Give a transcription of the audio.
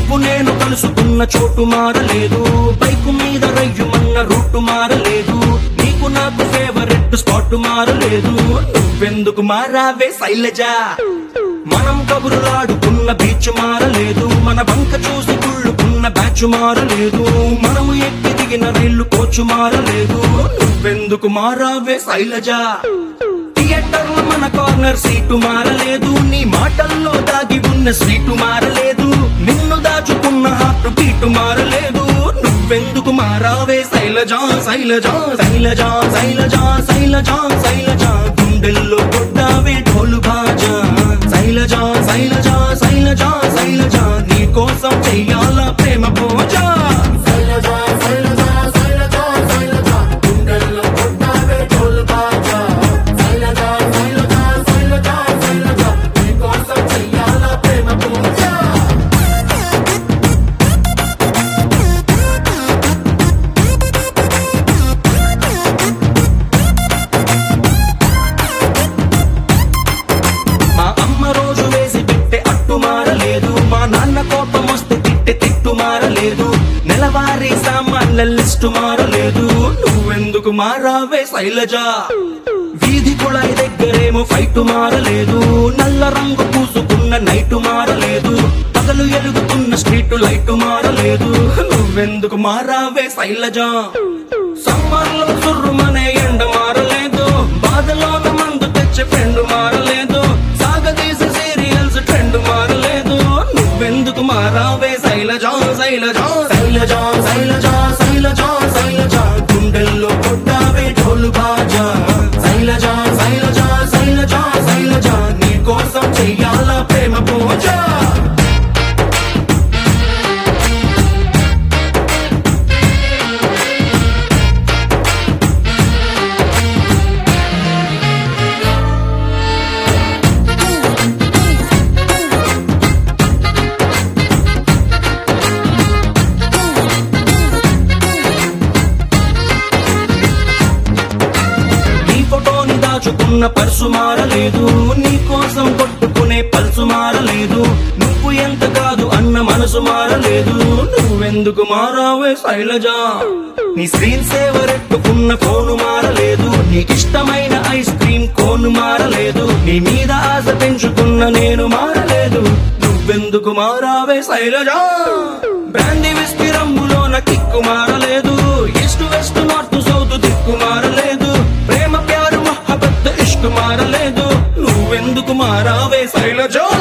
నువ్వు నేను కలుసుకున్న చోటు మారలేదు బైకు మీద రయ్యుమన్న రూటు మారలేదు నీకు నాకు ఫేవరెట్ స్పాట్ మారలేదు నువ్వెందుకు మారావే శైలజా మనం కబురులాడుకున్న బీచ్ మారలేదు మన బంక చూసి కుళ్ళుకున్న బ్యాచ్ మారలేదు మనము ఎక్కి దిగిన రైలు కోచు మారలేదు నువ్వెందుకు మారావే శైలజా థియేటర్ లో మన కార్నర్ సీటు మారలేదు నీ మాటల్లో దాగి ఉన్న సీటు మారలేదు నిన్ను దాచుకున్న హార్ట్ బీటు మారలేదు నువ్వెందుకు మారావే శైలజా శైలజా శైలజా శైలజా శైలజా శైలజా గుండెల్లో కొట్టావే ఢోలు బాజా శైలజా శైలజా శైలజా శైలజా నీ కోసం చెయ్యాలా ప్రేమ పూజ శైలజా శైలజా శైలజా శైలజా గుండెల్లో కొట్టావే ఢోలు బాజా శైలజా శైలజా శైలజా శైలజా నీకోసం చెయ్యాలా ప్రేమ పూజ మా అమ్మ రోజు వేసి పెట్టే అట్టు మారలేదు మా నాన్న కోపం వస్తే తిట్టే తిట్టు మారలేదు నెలవారీ సామాన్ల లిస్టు మారలేదు నువ్వెందుకు మారావే శైలజా వీధి కుళాయి దగ్గరేమో ఫైట్ మారలేదు నల్ల రంగు పూసుకున్న నైటు మారలేదు పగలు ఎలుగుతున్న స్ట్రీట్ లైట్ మారలేదు నువ్వెందుకు మారావే శైలజా సమ్మర్లో సుర్రుమనే ఎండ మారలేదు బాధలోన మందు తెచ్చే ఫ్రెండ్ మారలేదు సాగదీసే సీరియల్స్ ట్రెండ్ మారలేదు నువ్వెందుకు మారావే శైలజా శైలజా శైలజా శైలజా శైలజా శైలజా గుండెల్లో కొట్టావే ఢోలు బాజా శైలజా శైలజా శైలజా శైలజా నీ కోసం చెయ్యాలా ప్రేమ పూజ నీ ఫోటోని దాచుకున్న పర్సు మారలేదు నీ కోసం కొట్టుకునే పల్సు మారలేదు నువ్వు ఎంత కాదు అన్న మనసు మారలేదు నువ్వెందుకు మారావే శైలజా నీ స్క్రీన్ సేవర్ ఎట్టుకున్న ఫోను మారలేదు నీకిష్టమైన ఐస్ క్రీమ్ కోను మారలేదు నీ మీద ఆశ పెంచుకున్న నేను మారలేదు నువ్వెందుకు మారావే శైలజా బ్రాంది విస్కీ రంగులోన కిక్కు మారలేదు ఈస్ట్ వెస్ట్ నార్త్ సౌత్ దిక్కు మారలేదు ప్రేమ ప్యారు మహబత్ ఇష్క్ మారలేదు నువ్వెందుకు మారావే శైలజా